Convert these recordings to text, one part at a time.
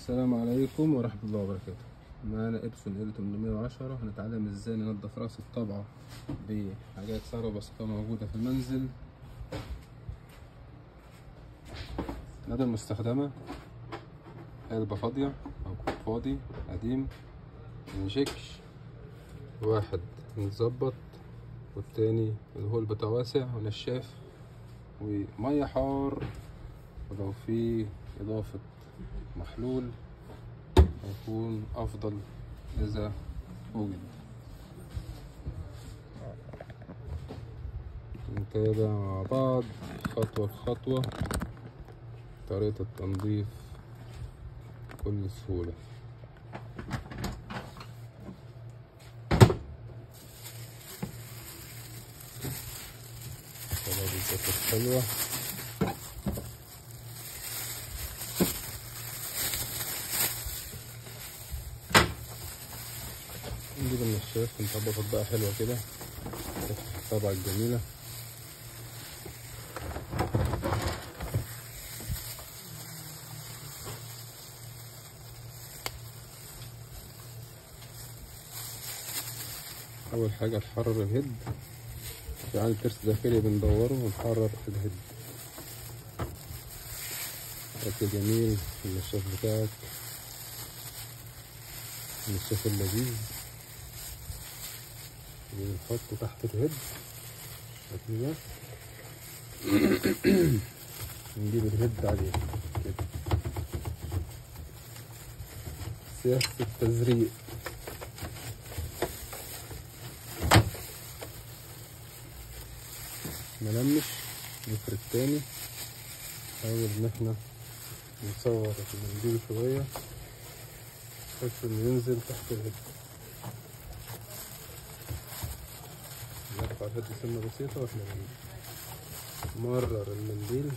السلام عليكم ورحمة الله وبركاته معانا إبسون ال 810 هنتعلم ازاي ننضف راس الطبعة بحاجات سهلة وبسيطة موجودة في المنزل الأداة المستخدمة علبة فاضية أو كوب فاضي قديم منشكش واحد متظبط والتاني الهول بتاعه واسع ونشاف ومية حار ولو في إضافة محلول هيكون أفضل إذا وجد نتابع مع بعض خطوة بخطوة طريقة التنظيف بكل سهولة طلع بالذات حلوة نجيب النشاف نطبقها بقى حلوة كده الطبعة الجميلة أول حاجة نحرر الهيد في عندي ترس داخلي بندوره ونحرر الهيد أكل جميل النشاف بتاعك النشاف اللذيذ بنحطه تحت الهيد كده نجيب الهيد عليه كده سياسة التزريق ملمش نفرد تاني نحاول ان احنا نصور المنديل شوية بحيث انه ينزل تحت الهيد نرفع الهيد سنة بسيطة واحنا نمرر المنديل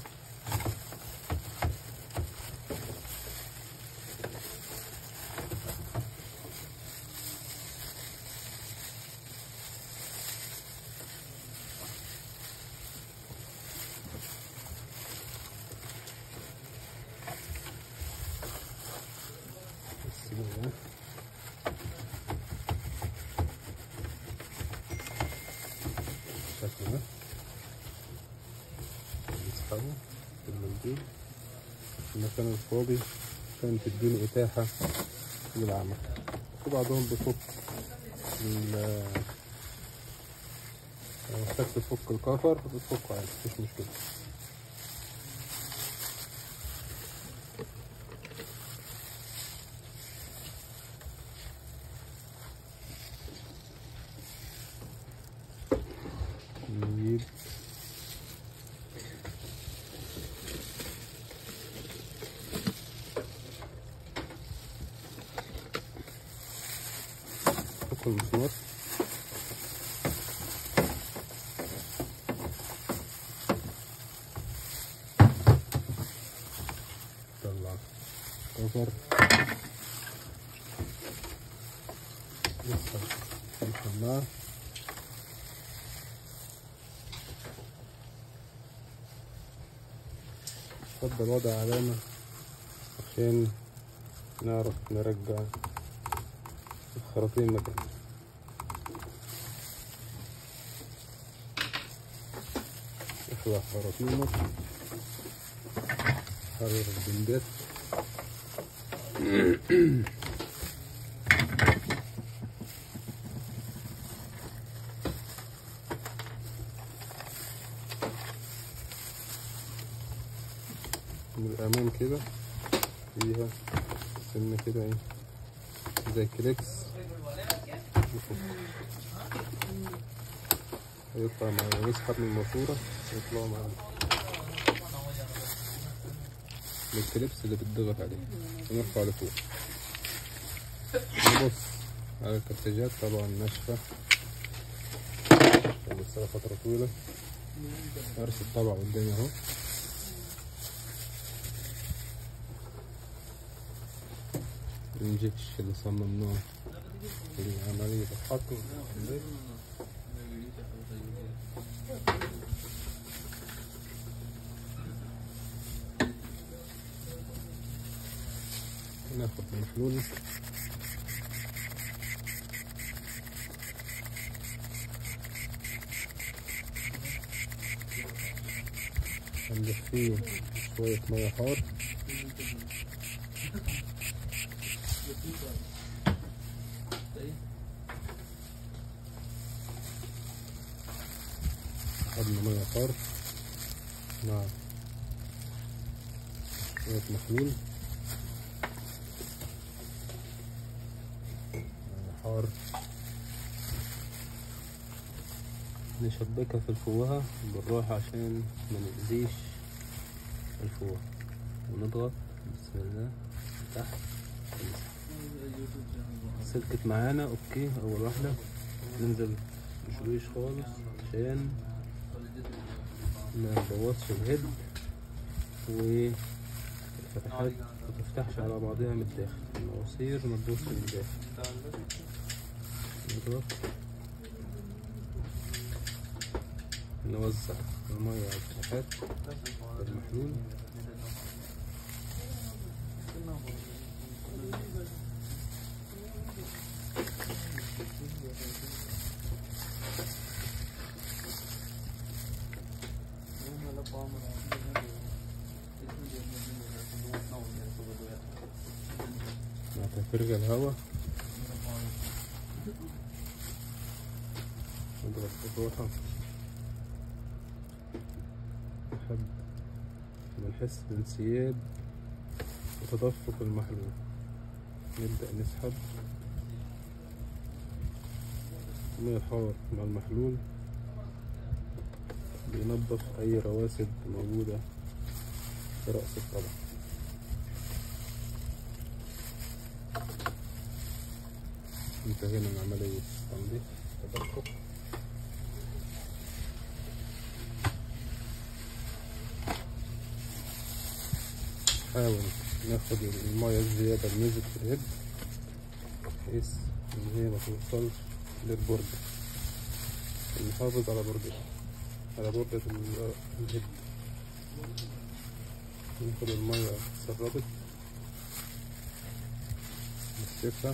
بسم الله بالشكل ده نسحبه في المنديل في المكان الفاضي عشان تديله إتاحة للعمل في بعضهم بيفك ال لو محتاج تفك الكفر بتفكه عادي مفيش مشكلة نجيب فك المسمار طلع كفر لسه الحمار اتفضل وضع علامة عشان نعرف نرجع الخراطيم مكانها اخلع خراطيمك حرر البندات من الأمام كده فيها سنة كده ايه زي كليكس يفك. هيطلع معانا نسحب من الماسورة يطلعوا معانا من الكليبس اللي بتضغط عليه ونرفع لفوق نبص على الكرتاجات طبعا ناشفة عشان لسه فترة طويلة أرسل طبعا قدامي اهو الانجكش اللي صممناه لعملية الحقن ناخد المحلول هنضيف فيه شوية مية حار خدنا مية حار مع شوية محلول مية حار نشبكها في الفوهة بالراحة عشان ما نأذيش الفوهة ونضغط بسم الله تحت سلكت معانا اوكي اول واحدة ننزل مشويش خالص عشان ما نبوظش الهيد والفتحات ما تفتحش على بعضها من الداخل المواسير ما تبوظش من الداخل نضغط نوزع المية على الفتحات بالمحلول مع تفريغ الهواء نضغط بالراحة نحب بنحس بانسياب وتدفق المحلول نبدأ نسحب مية الحار مع المحلول بينظف أي رواسب موجودة في رأس الطبق انتهينا من عملية تنظيف تدفق نحاول ناخد المية الزيادة اللي نزلت في الهيد بحيث إن هي ما توصلش للبردة نحافظ على بردة على بردة ال- الهيد ناخد المية اتسربت نشفها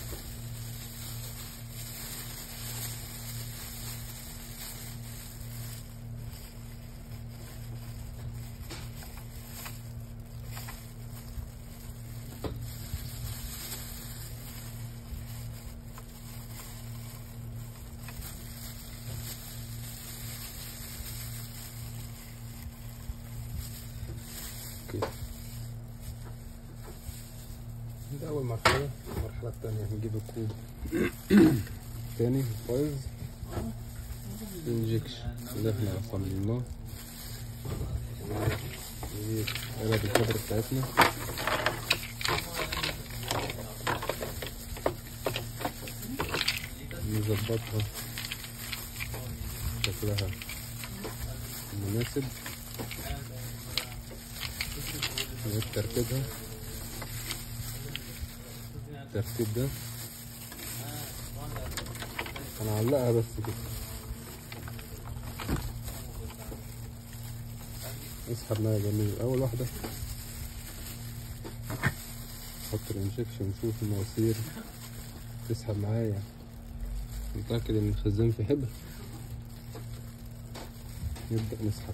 اوكي ده أول مرحلة المرحلة التانية هنجيب الكوب تاني فايز انجكشن اللي احنا صممناه نجيب علب الكبرة بتاعتنا نظبطها شكلها مناسب نعيد ترتيبها الترتيب ده هنعلقها بس كده نسحب ميه جميل اول واحده نحط الانجكشن نشوف المواسير تسحب معايا نتأكد ان الخزان في حبر نبدأ نسحب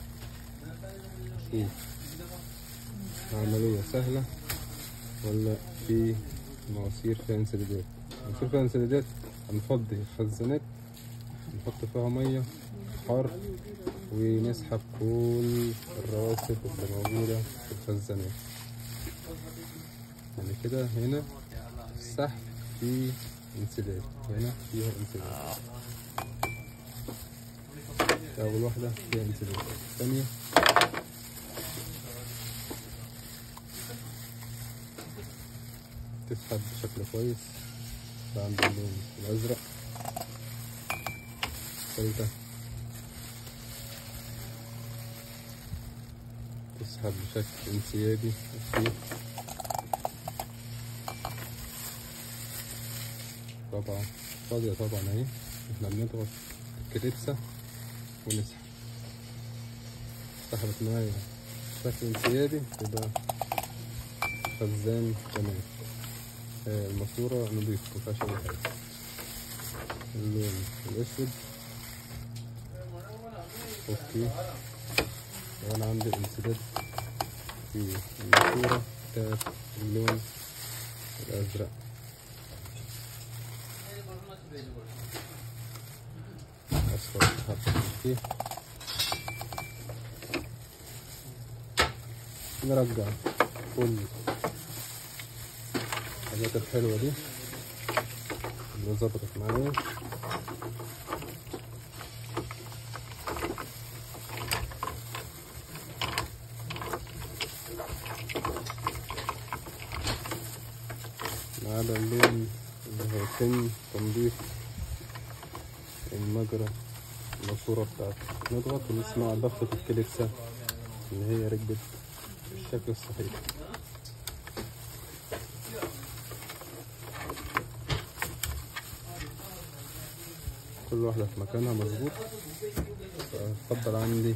نشوف عملية سهلة ولا في مواسير فيها انسدادات مواسير فيها انسدادات هنفضي الخزانات نحط فيها مية حار ونسحب كل الرواسب اللي موجودة في الخزانات يعني كده هنا السحب فيه انسداد هنا فيها انسداد أول واحدة فيها انسداد الثانية تسحب بشكل كويس بقى عند اللون الأزرق الثالثة تسحب بشكل انسيابي أوكي طبعا فاضية طبعا اهي احنا بنضغط الكليبسة ونسحب سحبت معايا بشكل انسيابي تبقى خزان تمام آه، الماسورة نضيف مفيهاش أي حاجة اللون الأسود أوكي وأنا عندي انسداد في الماسورة بتاعت اللون الأزرق أصفر حبة أوكي نرجع كل الحاجات الحلوة دي اللي ظبطت معايا ما عدا اللون اللي هيتم تنظيف المجرى الماسورة بتاعته نضغط ونسمع ضغطة الكليكسة اللي هي ركبت بالشكل الصحيح كل واحدة في مكانها مظبوط اتفضل عندي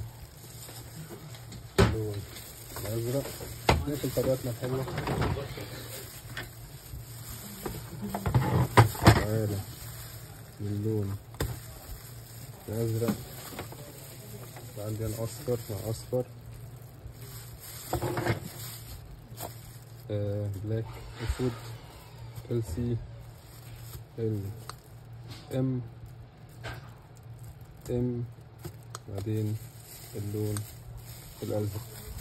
اللون الأزرق ناكل طبيعتنا الحلوة تعالى للون الأزرق عندي أنا أصفر مع أصفر آه بلاك أسود ال سي ال ام ام بعدين اللون الأزرق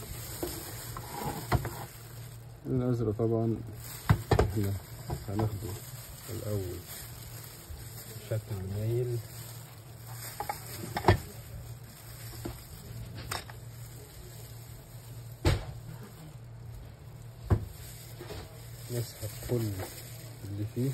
الأزرق طبعا احنا هناخده الأول بشكل مايل نسحب كل اللي فيه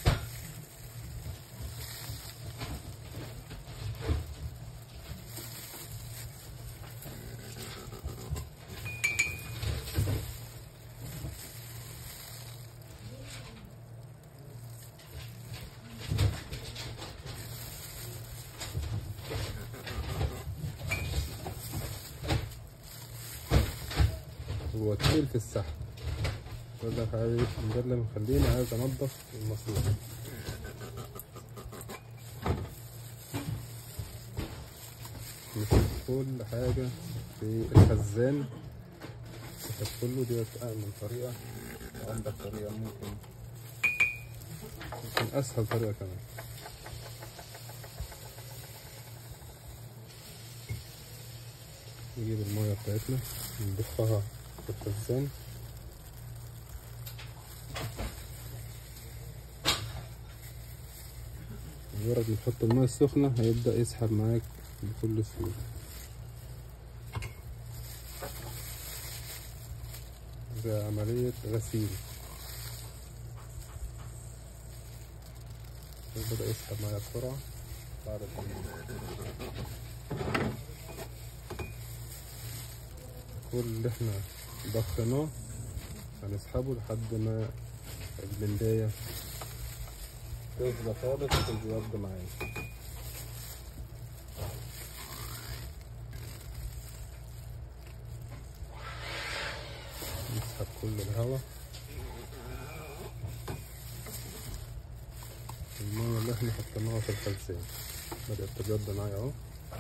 هو تقيل في السحب بقول لك عايز ده اللي مخليني عايز انضف الماسورة مش كل حاجة في الخزان مش كله ديت أأمن طريقة عندك طريقة ممكن ممكن أسهل طريقة كمان نجيب المية بتاعتنا نضخها في الخزان مجرد ما تحط المية السخنة هيبدأ يسحب معاك بكل سهولة زي عملية غسيل بدأ يسحب معايا بسرعة بعد كل اللي احنا ضخناه هنسحبه لحد ما البنداية تفضى خالص وتبيض معايا نسحب كل الهواء المية اللي احنا حطيناها في الخزان بدأت تبيض معايا اهو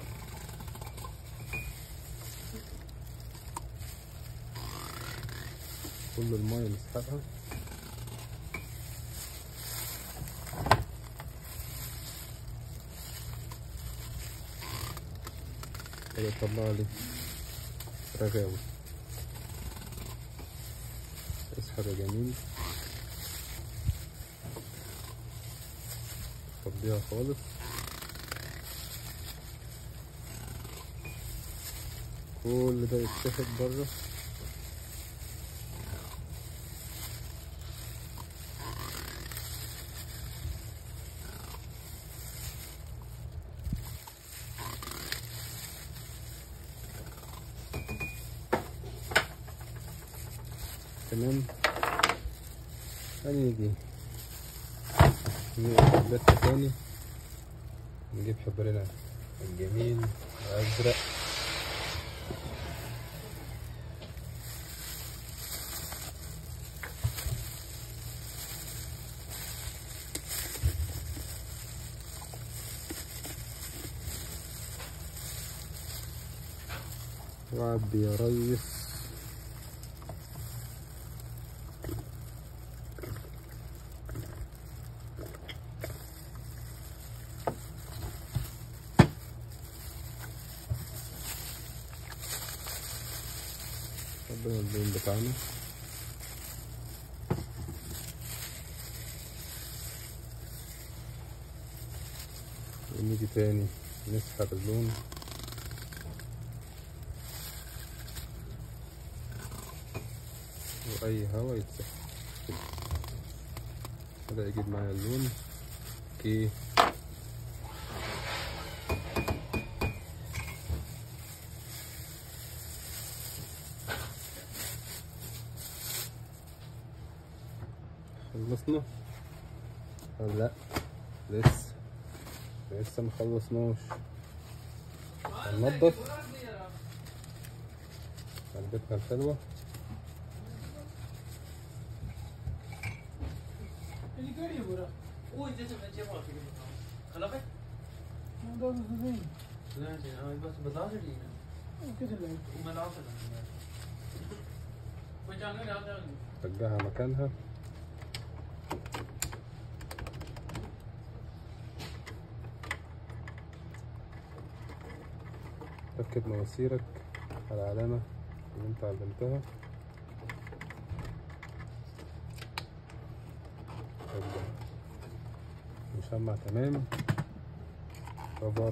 كل المية نسحبها كده يطلع لي رغاوي اسحب يا جميل فضيها خالص كل ده يتسحب بره تمام هنيجي نجيب حبات تاني نجيب حبرنا الجميل الأزرق وعبي يا ريس ربنا البين بتاعنا ونيجي تاني نسحب اللون وأي هوا يتسحب كده. بدأ يجيب معايا اللون اوكي خلصنا ولا لا لسه لسه مخلصناش هننضف علبتنا الحلوة اللي قال يبغى هو انت تبغى تجيب واحد خلفك؟ ما دام زين لا انا بس بزاج لي كده اللي وما لا وجانا هذا رجعها مكانها ركب مواسيرك على العلامة اللي انت علمتها رجع مشمع تمام كفر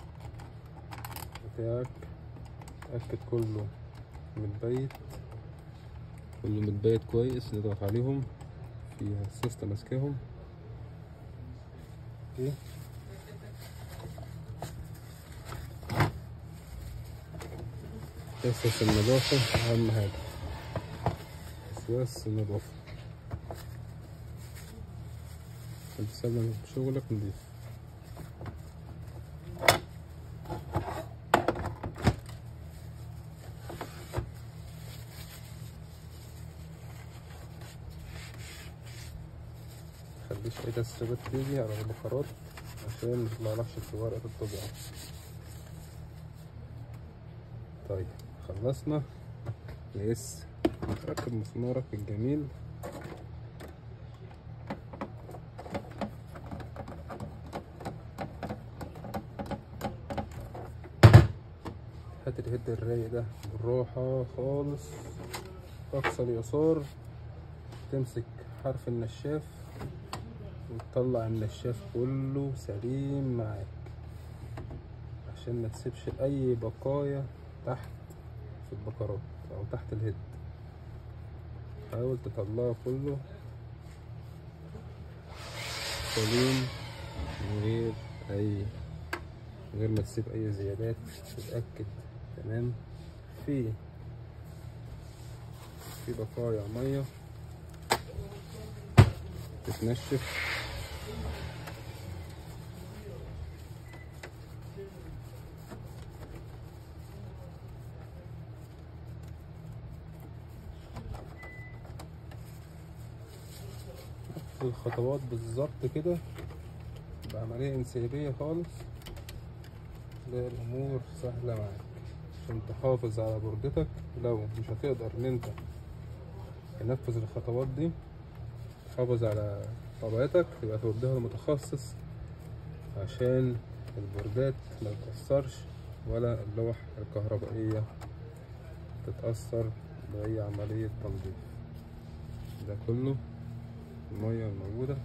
بتاعك اتأكد كله متبيت كله متبيت كويس نضغط عليهم في السيستم ماسكاهم اوكي اسس النظافة أهم حاجة اساس النظافة عشان تسلم شغلك نضيف متخليش أي تسريبات تيجي على البخارات عشان متطلعلكش في ورقة الطباعة طيب خلصنا نقيس ركب مسمارك الجميل هات الهيد الرايق ده بالراحة خالص أقصى اليسار تمسك حرف النشاف وتطلع النشاف كله سليم معاك عشان ما تسيبش أي بقايا تحت في البقرات أو تحت الهيد حاول تطلعه كله سليم من غير أي من غير ما تسيب أي زيادات تتأكد تمام في في بقايا مية تتنشف الخطوات بالظبط كده بعملية انسيابية خالص تلاقي الأمور سهلة معاك عشان تحافظ على بردتك لو مش هتقدر إن أنت تنفذ الخطوات دي تحافظ على طبيعتك يبقى توديها لمتخصص عشان البوردات ما تتأثرش ولا اللوح الكهربائية تتأثر بأي عملية تنظيف ده كله المية الموجودة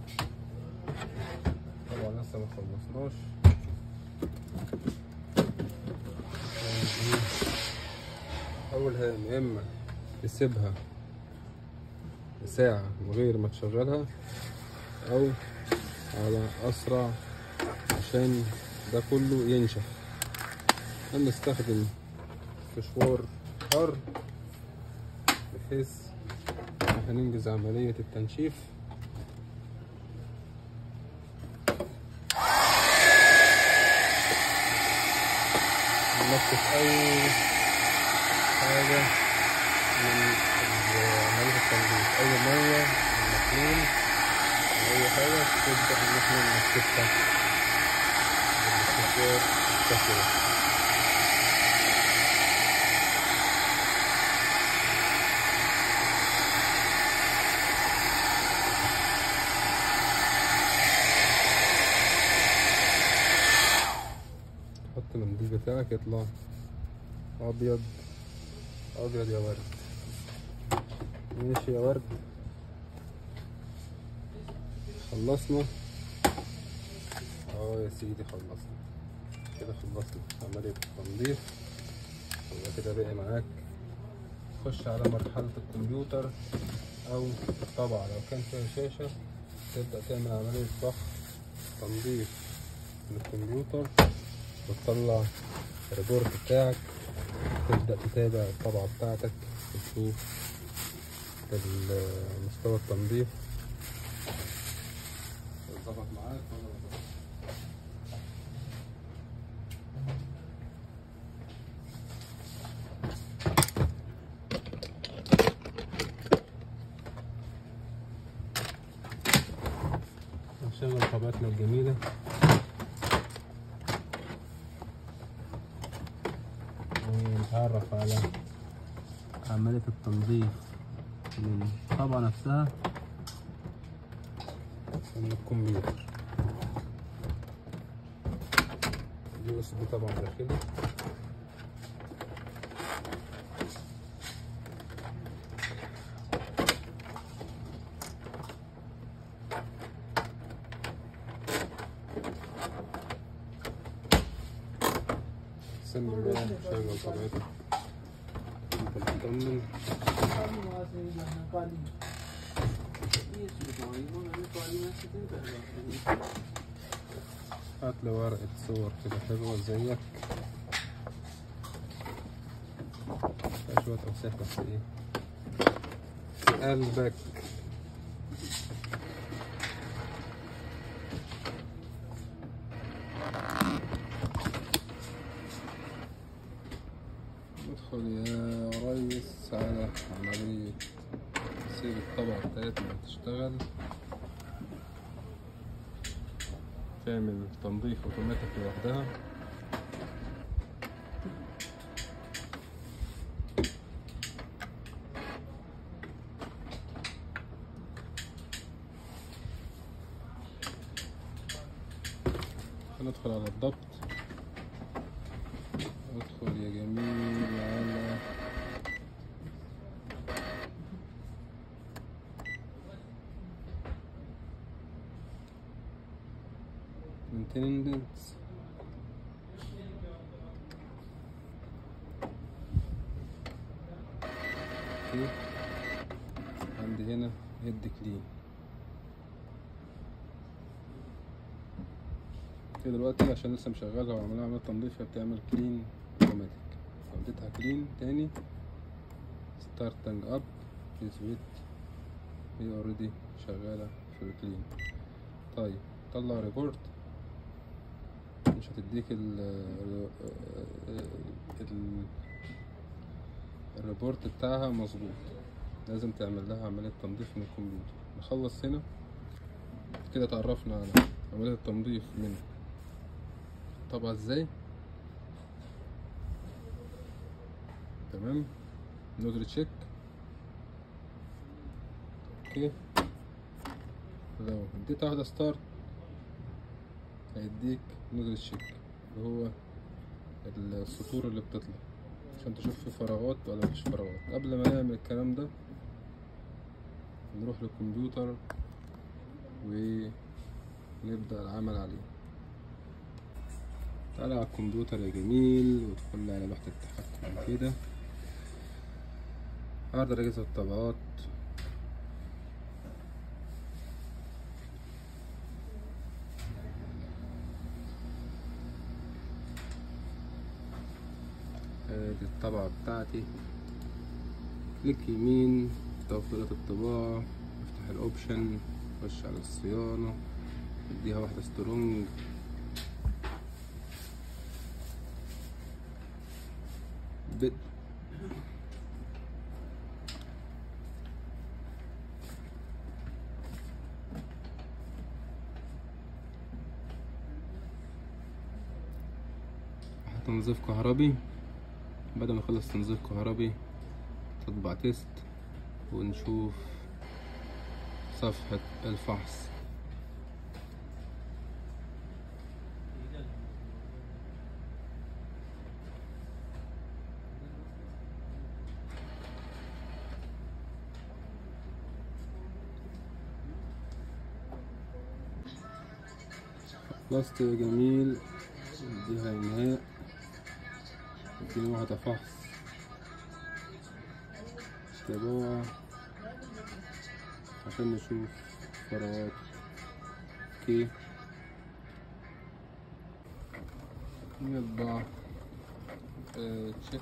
طبعا لسه ما خلصناش أول حاجة يا إما تسيبها ساعة من غير ما تشغلها أو على أسرع عشان ده كله ينشف هنستخدم فشوار حار بحيث هننجز عملية التنشيف ننشف أي حاجة من عملية التنظيف أي مية من مخلول أو أي حاجة تبدأ إن إحنا ننشفها بالاستشوار الكثيرة بتاعك يطلع ابيض ابيض يا ورد ماشي يا ورد خلصنا اه يا سيدي خلصنا كده خلصنا عملية التنظيف يبقى كده بقي معاك تخش على مرحلة الكمبيوتر أو الطبعة لو كان فيها شاشة تبدأ تعمل عملية ضخ تنظيف من الكمبيوتر وتطلع الريبورت بتاعك تبدأ تتابع الطبعة بتاعتك وتشوف ال- مستوى التنظيف ظبط معاك ولا ما ظبطش. نشغل طبقتنا الجميلة ونتعرف على عملية التنظيف من الطبعة نفسها من الكمبيوتر اليو اس بي طبعا داخلي سن الله شغل طبيعتك انت بتطمن काली वहाँ से जाना काली ये सुबह वो मैंने कॉल में से दिन कर هات لي ورقة صور كده حلوة زيك فيها شوية أوساخ بس إيه في قلبك ندخل يا ريس على عملية تسيب الطبعة بتاعتنا تشتغل تعمل تنظيف اوتوماتيك لوحدها هندخل على الضبط ادخل يا جميل على maintenance اوكي عندي هنا هيد كلين كده دلوقتي عشان لسه مشغلها وعملها عملية تنظيف هي بتعمل كلين اوتوماتيك لو اديتها كلين تاني ستارتنج اب سويت هي اوريدي شغالة في الكلين طيب طلع ريبورت مش هتديك ال ال الريبورت بتاعها مظبوط لازم تعمل لها عملية تنظيف من الكمبيوتر نخلص هنا كده اتعرفنا على عملية التنظيف من طبعا ازاي تمام نودر تشيك اوكي لو اديت واحدة ستارت هيديك نودل تشيك اللي هو السطور اللي بتطلع عشان تشوف في فراغات ولا مفيش فراغات قبل ما نعمل الكلام ده نروح للكمبيوتر ونبدأ العمل عليه تعالى على الكمبيوتر يا جميل وادخل على لوحة التحكم كده عرض أجهزة الطبقات ادي الطبعة بتاعتي كليك يمين توفيرات الطباعة افتح الاوبشن خش على الصيانة اديها واحدة سترونج بت تنظيف كهربي بعد ما نخلص تنظيف كهربي تطبع تيست ونشوف صفحة الفحص خلصت يا جميل اديها انهاء اديني واحدة فحص طباعة عشان نشوف فراغات اوكي يطبع آه، تشيك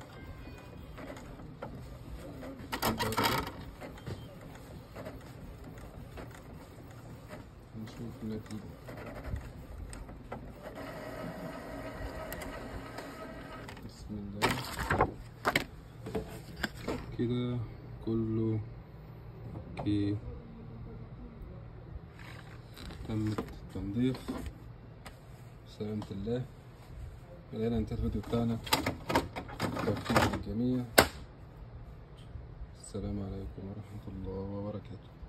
نشوف النتيجة بسم الله كده كله اوكي تم التنظيف سلامة الله بدأنا انتهى الفيديو بتاعنا توفيق للجميع السلام عليكم ورحمة الله وبركاته